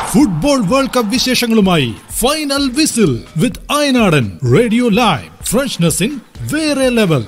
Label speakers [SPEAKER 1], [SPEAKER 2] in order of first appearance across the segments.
[SPEAKER 1] football world cup വിശേഷങ്ങളുമായി final whistle with അയനാടൻ radio live freshness in വേറെ level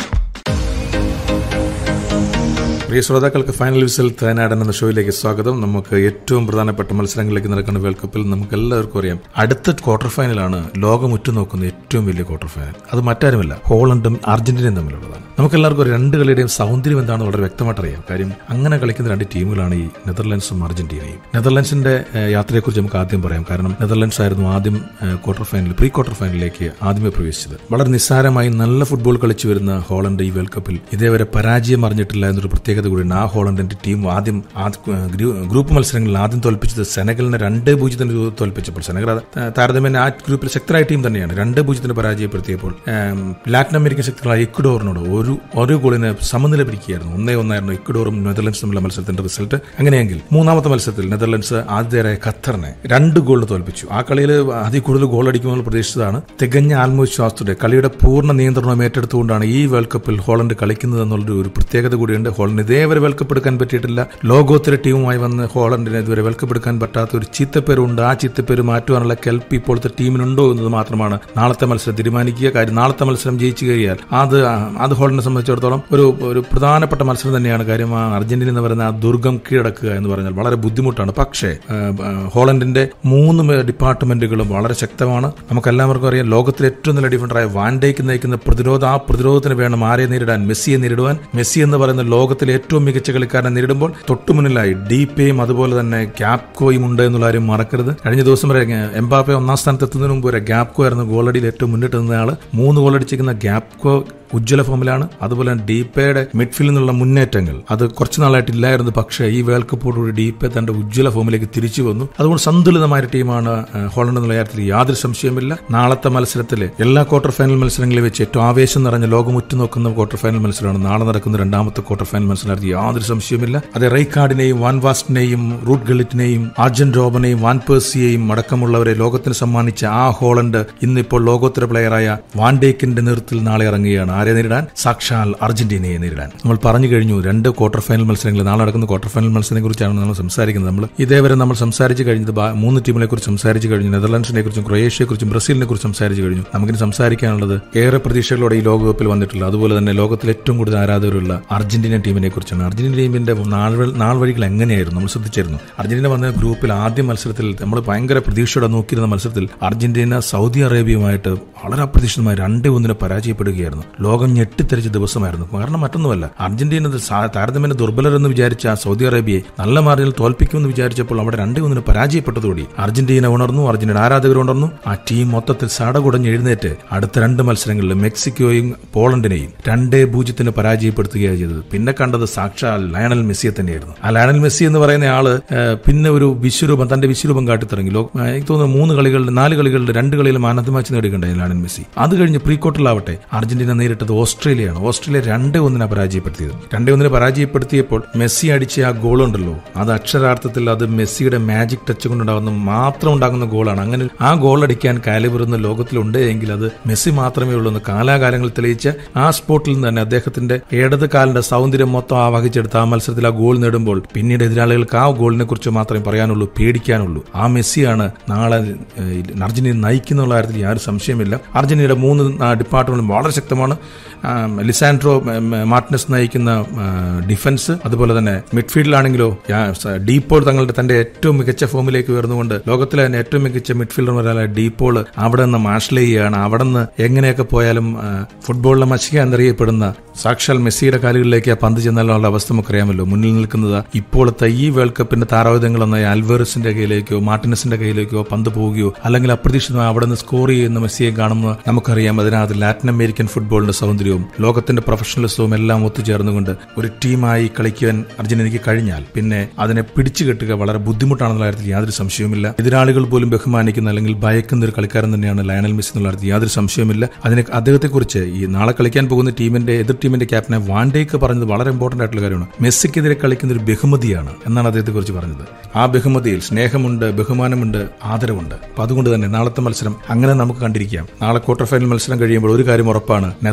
[SPEAKER 2] പ്രിയ ശ്രോതാക്കൾക്ക് ഫൈനൽ വിസിൽ തേനാടൻ എന്ന ഷോയിലേക്ക് സ്വാഗതം നമുക്ക് ഏറ്റവും പ്രധാനപ്പെട്ട മത്സരങ്ങളിലേക്ക് നടക്കുന്ന വേൾഡ് കപ്പിൽ നമുക്ക് എല്ലാവർക്കും അറിയാം അടുത്ത ക്വാർട്ടർ ഫൈനലാണ് ലോകം ഉറ്റുനോക്കുന്ന ഏറ്റവും വലിയ ക്വാർട്ടർ ഫൈനൽ അത് മറ്റാരുമല്ല ഹോളണ്ടും അർജന്റീനയും തമ്മിലുള്ളതാണ് നമുക്ക് എല്ലാവർക്കും രണ്ട് കളിയുടെയും സൗന്ദര്യം എന്താണെന്ന് വളരെ വ്യക്തമായിട്ട് അറിയാം കാര്യം അങ്ങനെ കളിക്കുന്ന രണ്ട് ടീമുകളാണ് ഈ നെതർലൻഡ്സും അർജന്റീനയും നെതർലൻഡ്സിന്റെ ഏഹ്, യാത്രയെക്കുറിച്ച് നമുക്ക് ആദ്യം പറയാം കാരണം നെതർലൻഡ്സ് ആയിരുന്നു ആദ്യം ഏഹ്, ക്വാർട്ടർ ഫൈനൽ പ്രീ ക്വാർട്ടർ ഫൈനലിലേക്ക് ആദ്യമേ പ്രവേശിച്ചത് വളരെ നിസ്സാരമായി നല്ല ഫുട്ബോൾ കളിച്ചു വരുന്ന ഹോളണ്ട് ഈ വേൾഡ് കപ്പിൽ ഇതേവരെ പരാജയം അറിഞ്ഞിട്ടില്ല എന്നൊരു പ്രത്യേകത കൂടിയുണ്ട് ആ ഹോളണ്ടിന്റെ ടീം ആദ്യം ആദ്യ- ഗ്രൂ- ഗ്രൂപ്പ് മത്സരങ്ങളിൽ ആദ്യം തോൽപ്പിച്ചത് സെനഗലിനെ രണ്ട് പൂജ്യത്തിന് തോൽപ്പിച്ചപ്പോൾ സെനഗൽ അത് താരതമ്യേന ആ ഗ്രൂപ്പിൽ ശക്തരായ ടീം തന്നെയാണ് രണ്ട് പൂജ്യത്തിന് പരാജയപ്പെടുത്തിയപ്പോൾ ഏം, ലാറ്റിൻ അമേരിക്കൻ ശക്തികളായ ഇക്വഡോറിനോട് ഒരു ഒരു ഗോളിന് സമനില പിരിക്കുകയായിരുന്നു ഒന്നേ ഒന്നായിരുന്നു ഇക്വഡോറും നെതർലൻഡ്സും തമ്മിലുള്ള മത്സരത്തിന്റെ റിസൾട്ട് അങ്ങനെയെങ്കിൽ മൂന്നാമത്തെ മത്സരത്തിൽ നെതർലൻഡ്സ് ആതിഥേയരായ ഖത്തറിനെ രണ്ട് ഗോളിന് തോൽപ്പിച്ചു ആ കളിയിൽ അതിൽ കൂടുതൽ ഗോൾ അടിക്കുമെന്ന് പ്രതീക്ഷിച്ചതാണ് തികഞ്ഞ ആത്മവിശ്വാസത്തോടെ കളിയുടെ പൂർണ്ണ നിയന്ത്രണം ഏറ്റെടുത്തുകൊണ്ടാണ് ഈ വേൾഡ് കപ്പിൽ ഹോളണ്ട് കളിക്കുന്നത് എന്നുള്ളൊരു ഒരു പ്രത്യേകത കൂടിയുണ്ട് ഹോളണ്ട് ഇതേവരെ വേൾഡ് കപ്പ് എടുക്കാൻ പറ്റിയിട്ടില്ല ലോകോത്തര ടീമുമായി വന്ന് ഹോളണ്ടിനെ ഇതുവരെ വേൾഡ് കപ്പ് എടുക്കാൻ പറ്റാത്ത ഒരു ചീത്തപ്പേരുണ്ട് ആ ചീത്തപ്പേര് മാറ്റുവാനുള്ള കെൽപ്പ് ഇപ്പോഴത്തെ ടീമിനുണ്ടോ എന്നത് മാത്രമാണ് നാളത്തെ മത്സരം തീരുമാനിക്കുക കാര്യം നാളത്തെ മത്സരം ജയിച്ചു കഴിയാൽ അത് അത് ഹോളണ്ടിനെ സംബന്ധിച്ചിടത്തോളം ഒരു ഒരു പ്രധാനപ്പെട്ട മത്സരം തന്നെയാണ് കാര്യം ആ അർജന്റീന എന്ന് പറയുന്ന ആ ദുർഗം കീഴടക്കുക എന്ന് പറഞ്ഞാൽ വളരെ ബുദ്ധിമുട്ടാണ് പക്ഷേ ആ, ആ, ഹോളണ്ടിന്റെ മൂന്ന് മേ- ഡിപ്പാർട്ട്മെന്റുകളും വളരെ ശക്തമാണ് നമുക്കെല്ലാവർക്കും അറിയാം ലോകത്തിലെ ഏറ്റവും നല്ല ഡിഫൻഡറായ വാൻഡേക്ക് നയിക്കുന്ന പ്രതിരോധം ആ പ്രതിരോധത്തിന് വേണം ആരെ നേരിടാൻ മെസ്സിയെ നേരിടുവാൻ മെസ്സി എന്ന് പറയുന്ന ലോകത്തിലെ ഏറ്റവും മികച്ച കളിക്കാരനെ നേരിടുമ്പോൾ തൊട്ടുമുന്നിലായി ഡീപേയും അതുപോലെ തന്നെ ഗ്യാപ്കോയും ഉണ്ട് എന്നുള്ള കാര്യം മറക്കരുത് കഴിഞ്ഞ ദിവസം വരെ എംബാപ്പെ ഒന്നാം സ്ഥാനത്ത് എത്തുന്നതിന് മുമ്പ് വരെ ഗ്യാപ്കോ ആയിരുന്നു ഗോളടിയിൽ ഏറ്റവും മുന്നിട്ട് നിന്ന ആള് മൂന്ന് ഗോളടിച്ചിരിക്കുന്ന ഗ്യാപ്കോ ഉജ്ജ്വല ഫോമിലാണ് അതുപോലെ തന്നെ ഡീപ്പയുടെ മിഡ്ഫീൽഡിൽ നിന്നുള്ള മുന്നേറ്റങ്ങൾ അത് കുറച്ച് നാളായിട്ട് ഇല്ലായിരുന്നു പക്ഷേ ഈ വേൾഡ് കപ്പോടുകൂടി ഡീപ്പെ തന്റെ ഉജ്ജ്വല ഫോമിലേക്ക് തിരിച്ചു വന്നു അതുകൊണ്ട് സന്തുലിതമായ ഒരു ടീമാണ് ഏഹ്, ഹോളണ്ട് എന്നുള്ള കാര്യത്തിൽ യാതൊരു സംശയമില്ല നാളത്തെ മത്സരത്തിൽ എല്ലാ ക്വാർട്ടർ ഫൈനൽ മത്സരങ്ങളിൽ വെച്ച് ഏറ്റവും ആവേശം നിറഞ്ഞ ലോകം ഉറ്റുനോക്കുന്ന ക്വാർട്ടർ ഫൈനൽ മത്സരമാണ് നാളെ നടക്കുന്ന രണ്ടാമത്തെ ക്വാർട്ടർ ഫൈനൽ മത്സരം യാതൊരു സംശയമില്ല അത് റൈക്കാർഡിനെയും വാൻ വാസ്റ്റിനെയും റൂട്ട് ഗളിറ്റിനെയും ആർജൻ റോബനെയും വാൻ പേഴ്സിയെയും അടക്കമുള്ളവരെ ലോകത്തിന് സമ്മാനിച്ച ആ ഹോളണ്ട് ഇന്നിപ്പോൾ ലോകോത്തര പ്ലെയറായ വാൻഡേക്കിന്റെ നേതൃത്വത്തിൽ നാളെ ഇറങ്ങുകയാണ് ആരെ നേരിടാൻ സാക്ഷാൽ അർജന്റീനയെ നേരിടാൻ നമ്മൾ പറഞ്ഞു കഴിഞ്ഞു രണ്ട് ക്വാർട്ടർ ഫൈനൽ മത്സരങ്ങൾ നാളെ നടക്കുന്ന ക്വാർട്ടർ ഫൈനൽ മത്സരത്തെ കുറിച്ചാണ് നമ്മൾ സംസാരിക്കുന്നത് നമ്മൾ ഇതേവരെ നമ്മൾ സംസാരിച്ച് കഴിഞ്ഞത് ബാ- മൂന്ന് ടീമുകളെ കുറിച്ച് സംസാരിച്ച് കഴിഞ്ഞു നെതർലൻഡ്സിനെ കുറിച്ചും ക്രൊയേഷ്യയെ കുറിച്ചും ബ്രസീലിനെ കുറിച്ച് സംസാരിച്ച് കഴിഞ്ഞു നമുക്കിനി സംസാരിക്കാനുള്ളത് ഏറെ പ്രതീക്ഷകളോടെ ഈ ലോകകപ്പിൽ വന്നിട്ടുള്ള അതുപോലെ തന്നെ ലോകത്തിൽ ഏറ്റവും കൂടുതൽ ആരാധകരുള്ള അർജന്റീന ടീമിനെ കുറിച്ചാണ് അർജന്റീന ടീമിന്റെ നാൾ നാൾ വഴികൾ എങ്ങനെയായിരുന്നു നമ്മൾ ശ്രദ്ധിച്ചിരുന്നു അർജന്റീന വന്ന ഗ്രൂപ്പിൽ ആദ്യ മത്സരത്തിൽ നമ്മൾ ഭയങ്കര പ്രതീക്ഷയോടെ നോക്കിയിരുന്ന മത്സരത്തിൽ അർജന്റീന സൗദി അറേബ്യയുമായിട്ട് വളരെ അപ്രതീക്ഷിതമായി രണ്ടേ ഒന്നിനെ പരാജയപ്പെടുകയായിരുന്നു ലോകം ഞെട്ടിത്തെറിച്ച ദിവസമായിരുന്നു കാരണം മറ്റൊന്നുമല്ല അർജന്റീന ഇത് സാ- താരതമ്യേന ദുർബലരെന്ന് വിചാരിച്ച സൗദി അറേബ്യയെ നല്ല മാർജിൽ തോൽപ്പിക്കുമെന്ന് വിചാരിച്ചപ്പോൾ അവിടെ രണ്ടേ ഒന്നിന് പരാജയപ്പെട്ടതോടെ അർജന്റീന ഉണർന്നു അർജന്റീന ആരാധകർ ഉണർന്നു ആ ടീം മൊത്തത്തിൽ സടകുടഞ്ഞ് എഴുന്നേറ്റ് അടുത്ത രണ്ട് മത്സരങ്ങളിൽ മെക്സിക്കോയും പോളണ്ടിനെയും രണ്ടേ പൂജ്യത്തിന് പരാജയപ്പെടുത്തുകയാണ് ചെയ്തത് പിന്നെ കണ്ടത് സാക്ഷാൽ ലയണൽ മെസ്സിയെ തന്നെയായിരുന്നു ആ ലയണൽ മെസ്സി എന്ന് പറയുന്ന ആള് ഏഹ്, പിന്നെ ഒരു വിശ്വരൂപം തന്റെ വിശ്വരൂപം കാട്ടിത്തിറങ്ങി ലോ- ഏഹ്, എനിക്ക് തോന്നുന്നു മൂന്ന് കളികളിൽ നാല് കളികളിൽ രണ്ട് കളിയിലും ആനന്ദ മാച്ച് നേടിയിട്ടുണ്ടായി ലയണൽ മെസ്സി അത് കഴിഞ്ഞ് പ്രീ ക്വാർട്ടറിലാവട്ടെ അർജന്റീന നേരിട്ടത് ഓസ്ട്രേലിയയാണ് ഓസ്ട്രേലിയ രണ്ടേ ഒന്നിനെ പരാജയപ്പെടുത്തിയത് രണ്ടേ ഒന്നിനെ പരാജയപ്പെടുത്തിയപ്പോൾ മെസ്സി അടിച്ച ആ ഗോൾ ഉണ്ടല്ലോ അത് അക്ഷരാർത്ഥത്തിൽ അത് മെസ്സിയുടെ മാജിക് ടച്ച് കൊണ്ടുണ്ടാകുന്ന മാത്രം ഉണ്ടാകുന്ന ഗോളാണ് അങ്ങനെ ആ ഗോൾ അടിക്കാൻ കാലിബറുന്ന ലോകത്തിലുണ്ട് എങ്കിൽ അത് മെസ്സി മാത്രമേ ഉള്ളൂ എന്ന് കാലാകാലങ്ങൾ തെളിയിച്ച ആ സ്പോട്ടിൽ നിന്ന് തന്നെ അദ്ദേഹത്തിന്റെ ഇടത് കാലിന്റെ സൗന്ദര്യം മൊത്തം ആവഹിച്ചെടുത്ത് ആ മത്സരത്തിൽ ആ ഗോൾ നേടുമ്പോൾ പിന്നീട് എതിരാളികൾക്ക് ആ ഗോളിനെ കുറിച്ച് മാത്രമേ പറയാനുള്ളൂ പേടിക്കാനുള്ളൂ ആ മെസ്സിയാണ് നാളെ ഏഹ്, അർജന്റീന നയിക്കുന്നുള്ള കാര്യത്തിൽ യാതൊരു സംശയമില്ല അർജന്റീനയുടെ മൂന്ന് ഡിപ്പാർട്ട്മെന്റും വളരെ ശക്തമാണ് ആം, ലിസാൻഡ്രോ ഉം, മാർട്ടിനസ് നയിക്കുന്ന ആ, ഡിഫൻസ് അതുപോലെ തന്നെ മിഡ്ഫീൽഡിലാണെങ്കിലോ യാ- സ- ഡീപ്പോൾ തങ്ങളുടെ തന്റെ ഏറ്റവും മികച്ച ഫോമിലേക്ക് ഉയർന്നുകൊണ്ട് ലോകത്തിലെ തന്നെ ഏറ്റവും മികച്ച മിഡ്ഫീൽഡർ ഒരാളായ ഡീപ്പോൾ അവിടെ നിന്ന് മാഷ്ലെയാണ് അവിടെ നിന്ന് എങ്ങനെയൊക്കെ പോയാലും ആ, ഫുട്ബോളിലെ മഷിക എന്നറിയപ്പെടുന്ന സാക്ഷാൽ മെസ്സിയുടെ കാലുകളിലേക്ക് ആ പന്ത് ചെന്നാലുള്ള അവസ്ഥ നമുക്കറിയാമല്ലോ മുന്നിൽ നിൽക്കുന്നത് ഇപ്പോഴത്തെ ഈ വേൾഡ് കപ്പിന്റെ താരായുധങ്ങളെന്ന ആൽവേറസിന്റെ കയ്യിലേക്കോ മാർട്ടിനസിന്റെ കയ്യിലേക്കോ പന്ത് പോവുകയോ അല്ലെങ്കിൽ അപ്രതീക്ഷിതമായി അവിടെ നിന്ന് സ്കോർ ചെയ്യുന്ന മെസ്സിയെ കാണുമ്പോൾ നമുക്കറിയാം അതിനകത്ത് ലാറ്റിൻ അമേരിക്കൻ ഫുട്ബോളിന്റെ സൗന്ദര്യവും ലോകത്തിന്റെ പ്രൊഫഷണലിസവും എല്ലാം ഒത്തുചേർന്നുകൊണ്ട് ഒരു ടീമായി കളിക്കാൻ അർജന്റീനയ്ക്ക് കഴിഞ്ഞാൽ പിന്നെ അതിനെ പിടിച്ചു കെട്ടുക വളരെ ബുദ്ധിമുട്ടാണെന്നുള്ള കാര്യത്തിൽ യാതൊരു സംശയവുമില്ല എതിരാളികൾ പോലും ബഹുമാനിക്കുന്ന അല്ലെങ്കിൽ ഭയക്കുന്ന ഒരു കളിക്കാരൻ തന്നെയാണ് ലയണൽ മെസ്സി എന്നുള്ള കാര്യത്തിൽ യാതൊരു സംശയവുമില്ല അതിന് അദ്ദേഹത്തെക്കുറിച്ച് ഈ നാളെ കളിക്കാൻ പോകുന്ന ടീമിന്റെ എതിർ ടീമിന്റെ ക്യാപ്റ്റനെ വാൻഡേക്ക് പറഞ്ഞത് വളരെ ഇമ്പോർട്ടന്റ് ആയിട്ടുള്ള കാര്യമാണ് മെസ്സിക്കെതിരെ കളിക്കുന്ന ഒരു ബഹുമതിയാണ് എന്നാണ് അദ്ദേഹത്തെക്കുറിച്ച് പറഞ്ഞത് ആ ബഹുമതിയിൽ സ്നേഹമുണ്ട് ബഹുമാനമുണ്ട് ആദരവുണ്ട് അപ്പൊ അതുകൊണ്ട് തന്നെ നാളത്തെ മത്സരം അങ്ങനെ നമുക്ക് കണ്ടിരിക്കാം നാളെ ക്വാർട്ടർ ഫൈനൽ മത്സരം കഴിയുമ്പോൾ ഒരു കാര്യം ഉറപ്പാണ് നെതർ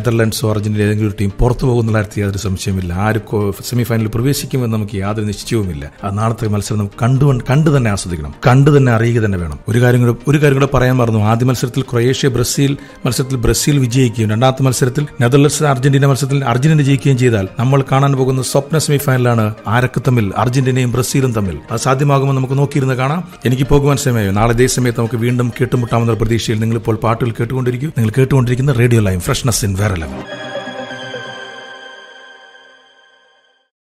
[SPEAKER 2] നെതർലാൻഡ്സോ അർജന്റീന ഏതെങ്കിലും ഒരു ടീം പുറത്തു പോകുന്നുള്ള കാര്യത്തിൽ യാതൊരു സംശയമില്ല ആര് സെമി ഫൈനലിൽ പ്രവേശിക്കുമെന്ന് നമുക്ക് യാതൊരു നിശ്ചയവുമില്ല അത് നാളത്തെ മത്സരം നമുക്ക് കണ്ടു കണ്ടു തന്നെ ആസ്വദിക്കണം കണ്ടു തന്നെ അറിയുക തന്നെ വേണം ഒരു കാര്യം കൂടെ ഒരു കാര്യം കൂടെ പറയാൻ മറന്നു ആദ്യ മത്സരത്തിൽ ക്രൊയേഷ്യ ബ്രസീൽ മത്സരത്തിൽ ബ്രസീൽ വിജയിക്കുകയും രണ്ടാമത്തെ മത്സരത്തിൽ നെതർലൻഡ്സ് അർജന്റീന മത്സരത്തിൽ അർജന്റീന ജയിക്കുകയും ചെയ്താൽ നമ്മൾ കാണാൻ പോകുന്ന സ്വപ്ന സെമി ഫൈനലാണ് ആരൊക്കെ തമ്മിൽ അർജന്റീനയും ബ്രസീലും തമ്മിൽ അത് സാധ്യമാകുമ്പോൾ നമുക്ക് നോക്കിയിരുന്ന് കാണാം എനിക്ക് പോകുവാൻ സമയമായി നാളെ ഇതേ സമയത്ത് നമുക്ക് വീണ്ടും കേട്ടുമുട്ടാമെന്ന പ്രതീക്ഷയിൽ നിങ്ങൾ ഇപ്പോൾ പാട്ടുകൾ കേട്ടുകൊണ്ടിരിക്കും നിങ്ങൾ കേട്ടുകൊണ്ടിരിക്കുന്ന റേഡിയോ ലൈം ഫ്രഷ്നസ് ഇൻ വേറെ ലെവൽ